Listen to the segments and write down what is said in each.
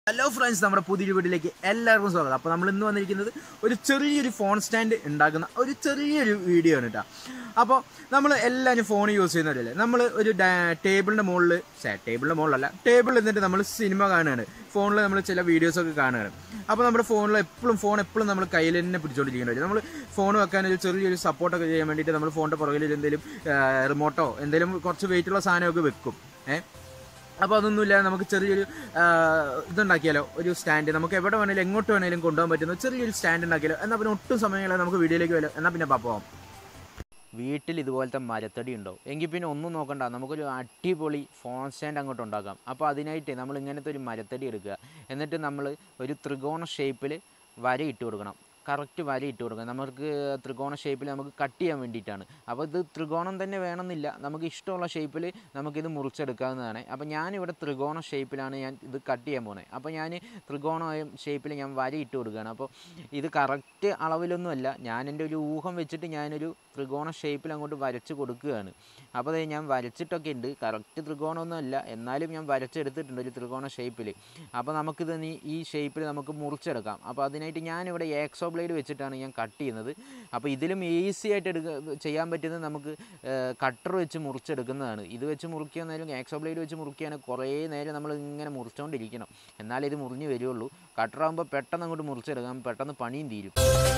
Hello friends നമ്മുടെ പുതിയൊരു വീട്ടിലേക്ക് എല്ലാവർക്കും സ്വാഗതം അപ്പോൾ നമ്മൾ ഇന്ന് വന്നിരിക്കുന്നത് ഒരു ചെറിയൊരു ഫോൺ സ്റ്റാൻഡ് ഉണ്ടാക്കുന്ന ഒരു ചെറിയൊരു വീഡിയോ ആണ് കേട്ടോ അപ്പോൾ നമ്മൾ എല്ലാവരും ഫോൺ യൂസ് ചെയ്യുന്നവരല്ലേ നമ്മൾ ഒരു ടേബിളിൻ്റെ മുകളിൽ ടേബിളിൻ്റെ മുകളിലല്ല ടേബിളിൽ നിന്നിട്ട് നമ്മൾ സിനിമ കാണുകയാണ് ഫോണിൽ നമ്മൾ ചില വീഡിയോസൊക്കെ കാണുകയാണ് അപ്പോൾ നമ്മുടെ ഫോണിൽ എപ്പോഴും ഫോൺ എപ്പോഴും നമ്മൾ കയ്യിൽ തന്നെ പിടിച്ചുകൊണ്ടിരിക്കേണ്ടി നമ്മൾ ഫോൺ വെക്കാൻ ഒരു ചെറിയൊരു സപ്പോർട്ടൊക്കെ ചെയ്യാൻ വേണ്ടിയിട്ട് നമ്മൾ ഫോണിൻ്റെ പുറകിൽ എന്തെങ്കിലും റിമോട്ടോ എന്തെങ്കിലും കുറച്ച് വെയിറ്റുള്ള സാധനമൊക്കെ വെക്കും ഏഹ് അപ്പോൾ അതൊന്നുമില്ല നമുക്ക് ചെറിയൊരു ആ, ഇതുണ്ടാക്കിയാലോ ഒരു സ്റ്റാൻഡ് നമുക്ക് എവിടെ വേണേലും എങ്ങോട്ട് വേണേലും കൊണ്ടുപോകാൻ പറ്റുന്ന ചെറിയൊരു സ്റ്റാൻഡ് ഉണ്ടാക്കിയാലോ എന്നാൽ പിന്നെ ഒട്ടും സമയങ്ങളെ നമുക്ക് വീഡിയോയിലേക്ക് വരാം എന്നാൽ പിന്നെ പാപ്പോവാം വീട്ടിൽ ഇതുപോലത്തെ മരത്തടി ഉണ്ടോ എങ്കിൽ പിന്നെ ഒന്നും നോക്കണ്ട നമുക്കൊരു അടിപൊളി ഫോൺ സ്റ്റാൻഡ് അങ്ങോട്ട് ഉണ്ടാക്കാം അപ്പോൾ അതിനായിട്ട് നമ്മൾ ഇങ്ങനത്തെ ഒരു മരത്തടി എടുക്കുക എന്നിട്ട് നമ്മൾ ഒരു ത്രികോണ ഷേപ്പിൽ വര ഇട്ട് കൊടുക്കണം കറക്റ്റ് വര ഇട്ട് കൊടുക്കണം നമുക്ക് ത്രികോണ ഷേപ്പിൽ നമുക്ക് കട്ട് ചെയ്യാൻ വേണ്ടിയിട്ടാണ് അപ്പോൾ ഇത് ത്രികോണം തന്നെ വേണമെന്നില്ല നമുക്ക് ഇഷ്ടമുള്ള ഷേപ്പിൽ നമുക്കിത് മുറിച്ചെടുക്കാവുന്നതാണ് അപ്പോൾ ഞാനിവിടെ ത്രികോണ ഷേപ്പിലാണ് ഞാൻ ഇത് കട്ട് ചെയ്യാൻ പോകുന്നത് അപ്പോൾ ഞാൻ ത്രികോണ ഷേപ്പിൽ ഞാൻ വര ഇട്ട് കൊടുക്കുകയാണ് അപ്പോൾ ഇത് കറക്റ്റ് അളവിലൊന്നുമല്ല ഞാൻ എൻ്റെ ഒരു ഊഹം വെച്ചിട്ട് ഞാനൊരു ത്രികോണ ഷേപ്പിൽ അങ്ങോട്ട് വരച്ച് കൊടുക്കുകയാണ് അപ്പോൾ ദേ ഞാൻ വരച്ചിട്ടൊക്കെ ഉണ്ട് കറക്റ്റ് ത്രികോണമൊന്നും അല്ല എന്നാലും ഞാൻ വരച്ചെടുത്തിട്ടുണ്ട് ഒരു ത്രികോണ ഷേപ്പിൽ അപ്പോൾ നമുക്കിത് നീ ഈ ഷേപ്പിൽ നമുക്ക് മുറിച്ചെടുക്കാം അപ്പോൾ അതിനായിട്ട് ഞാനിവിടെ ഏക്സോ ബ്ലേഡ് വെച്ചിട്ടാണ് ഞാൻ കട്ട് ചെയ്യുന്നത് അപ്പോൾ ഇതിലും ഈസി ആയിട്ട് എടുക്ക ചെയ്യാൻ പറ്റുന്നത് നമുക്ക് കട്ടർ വെച്ച് മുറിച്ചെടുക്കുന്നതാണ് ഇത് വെച്ച് മുറിക്കുക നേരം ഏക്സോ ബ്ലേഡ് വെച്ച് മുറിക്കുകയാണെങ്കിൽ കുറേ നേരം നമ്മൾ ഇങ്ങനെ മുറിച്ചുകൊണ്ടിരിക്കണം എന്നാലേ ഇത് മുറിഞ്ഞ് വരുള്ളൂ കട്ടറാകുമ്പോൾ പെട്ടെന്ന് അങ്ങോട്ട് മുറിച്ചെടുക്കാം പെട്ടെന്ന് പണിയും തീരും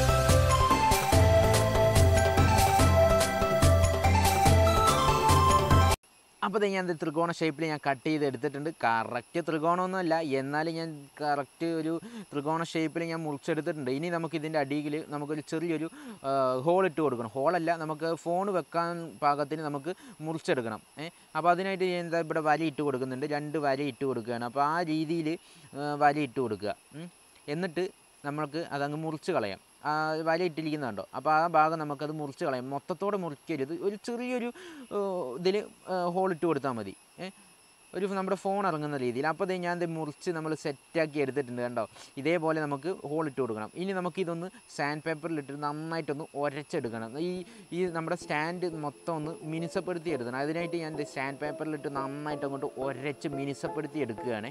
അപ്പോൾ ദേ ഞാൻ ഇത് ത്രികോണ ഷേപ്പിൽ ഞാൻ കട്ട് ചെയ്ത് എടുത്തിട്ടുണ്ട് കറക്റ്റ് ത്രികോണമൊന്നുമല്ല എന്നാലും ഞാൻ കറക്റ്റ് ഒരു ത്രികോണ ഷേപ്പിൽ ഞാൻ മുറിച്ചെടുത്തിട്ടുണ്ട് ഇനി നമുക്ക് ഇതിൻ്റെ അടിയിൽ നമുക്കൊരു ചെറിയൊരു ഹോൾ ഇട്ട് കൊടുക്കണം ഹോളല്ല നമുക്ക് ഫോൺ വെക്കാൻ പാകത്തിന് നമുക്ക് മുറിച്ചെടുക്കണം ഏ അപ്പോൾ അതിനായിട്ട് ഞാൻ എന്താ ഇവിടെ വല ഇട്ട് കൊടുക്കുന്നുണ്ട് രണ്ട് വല ഇട്ട് കൊടുക്കുകയാണ് അപ്പോൾ ആ രീതിയിൽ വല ഇട്ട് കൊടുക്കുക ഉം. എന്നിട്ട് നമ്മൾക്ക് അതങ്ങ് മുറിച്ച് കളയാം ആ വല ഇട്ടിരിക്കുന്നുണ്ടോ അപ്പോൾ ആ ഭാഗം നമുക്കത് മുറിച്ച് കളയാം മൊത്തത്തോടെ മുറിക്കരുത് ഒരു ചെറിയൊരു ഇതിൽ ഹോൾ ഇട്ട് കൊടുത്താൽ മതി ഏ ഒരു നമ്മുടെ ഫോൺ ഇറങ്ങുന്ന രീതിയിൽ അപ്പോൾ ദേ ഞാൻ ഇത് മുറിച്ച് നമ്മൾ സെറ്റാക്കി എടുത്തിട്ടുണ്ട് കണ്ടോ ഇതേപോലെ നമുക്ക് ഹോൾ ഇട്ട് കൊടുക്കണം ഇനി നമുക്ക് ഇതൊന്ന് സാൻഡ് പേപ്പറിലിട്ട് നന്നായിട്ടൊന്ന് ഉരച്ചെടുക്കണം ഈ ഈ നമ്മുടെ സ്റ്റാൻഡ് മൊത്തം ഒന്ന് മിനുസപ്പെടുത്തി എടുക്കണം അതിനായിട്ട് ഞാൻ ഇത് സ്റ്റാൻഡ് പേപ്പറിലിട്ട് നന്നായിട്ട് അങ്ങോട്ട് ഉരച്ച് മിനുസപ്പെടുത്തി എടുക്കുകയാണ്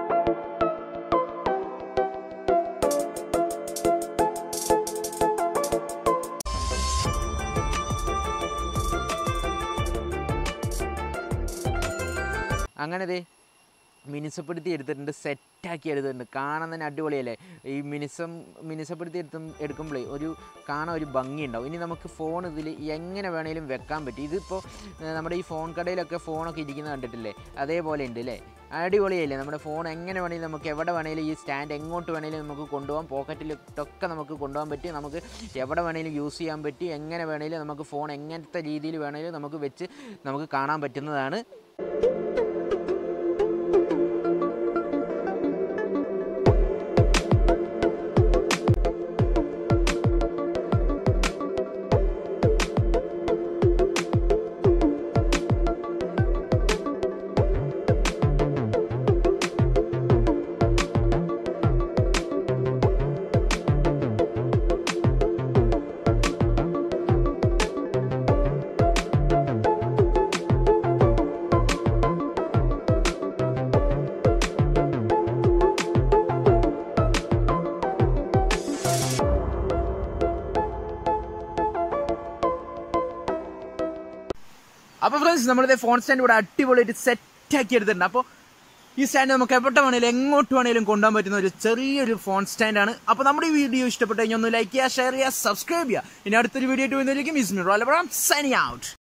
അങ്ങനെ ദേ മിനുസപ്പെടുത്തി എടുത്തിട്ടുണ്ട് സെറ്റാക്കി എടുത്തിട്ടുണ്ട് കാണാൻ തന്നെ അടിപൊളിയല്ലേ ഈ മിനുസം മിനുസപ്പെടുത്തി എടുത്തും എടുക്കുമ്പോഴേ ഒരു കാണാൻ ഒരു ഭംഗിയുണ്ടാവും ഇനി നമുക്ക് ഫോൺ ഇതിൽ എങ്ങനെ വേണേലും വെക്കാൻ പറ്റും ഇതിപ്പോൾ ഏഹ്, നമ്മുടെ ഈ ഫോൺ കടയിലൊക്കെ ഫോണൊക്കെ ഇരിക്കുന്നത് കണ്ടിട്ടില്ലേ അതേപോലെ ഉണ്ട് അല്ലേ അടിപൊളിയല്ലേ നമ്മുടെ ഫോൺ എങ്ങനെ വേണേലും നമുക്ക് എവിടെ വേണേലും ഈ സ്റ്റാൻഡ് എങ്ങോട്ട് വേണേലും നമുക്ക് കൊണ്ടുപോകാം പോക്കറ്റിലിട്ടൊക്കെ നമുക്ക് കൊണ്ടുപോകാൻ പറ്റി നമുക്ക് എവിടെ വേണേലും യൂസ് ചെയ്യാൻ പറ്റി എങ്ങനെ വേണേലും നമുക്ക് ഫോൺ എങ്ങനത്തെ രീതിയിൽ വേണേലും നമുക്ക് വെച്ച് നമുക്ക് കാണാൻ പറ്റുന്നതാണ് അപ്പോൾ ഫ്രണ്ട്സ് നമ്മളിത് ഫോൺ സ്റ്റാൻഡ് ഇവിടെ അടിപൊളിയായിട്ട് സെറ്റാക്കി എടുത്തിട്ടുണ്ട് അപ്പോൾ ഈ സ്റ്റാൻഡ് നമുക്ക് എവിടെ വേണേലും എങ്ങോട്ട് വേണേലും കൊണ്ടുപോകാൻ പറ്റുന്ന ഒരു ചെറിയൊരു ഫോൺ സ്റ്റാൻഡാണ് അപ്പോൾ നമ്മുടെ ഈ വീഡിയോ ഇഷ്ടപ്പെട്ട് കഴിഞ്ഞാൽ ഒന്ന് ലൈക്ക് ചെയ്യുക ഷെയർ ചെയ്യുക സബ്സ്ക്രൈബ് ചെയ്യുക ഇനി അടുത്തൊരു വീഡിയോ ആയിട്ട് വരുന്നതായിരിക്കും ഇസ് മി റോലബ്രാം സൈനിങ് ഔട്ട്